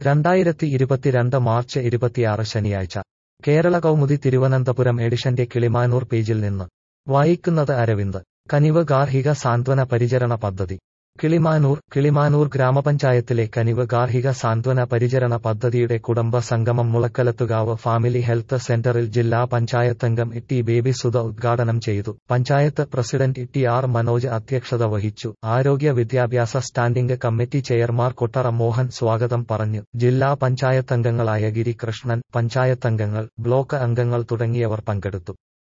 രണ്ടായിരത്തി ഇരുപത്തിരണ്ട് മാർച്ച് ഇരുപത്തിയാറ് ശനിയാഴ്ച കേരള കൗമുദി തിരുവനന്തപുരം എഡിഷന്റെ കിളിമാനൂർ പേജിൽ നിന്ന് വായിക്കുന്നത് അരവിന്ദ് കനിവ് ഗാർഹിക സാന്ത്വന പരിചരണ പദ്ധതി കിളിമാനൂർ കിളിമാനൂർ ഗ്രാമപഞ്ചായത്തിലെ കനിവ് ഗാർഹിക സാന്ത്വന പരിചരണ പദ്ധതിയുടെ കുടുംബ സംഗമം മുളക്കലത്തുകാവ് ഫാമിലി ഹെൽത്ത് സെന്ററിൽ ജില്ലാ പഞ്ചായത്തംഗം ടി ബേബി സുധ ഉദ്ഘാടനം ചെയ്തു panchayat president T R Manoj അധ്യക്ഷത വഹിച്ചു ആരോഗ്യ വിദ്യാഭ്യാസ standing committee chairman Kottara Mohan സ്വാഗതം പറഞ്ഞു ജില്ലാ പഞ്ചായത്തംഗങ്ങളായ ഗിരികൃഷ്ണൻ പഞ്ചായത്തംഗങ്ങൾ ബ്ലോക്ക് അംഗങ്ങൾ തുടങ്ങിയവർ പങ്കെടുത്തു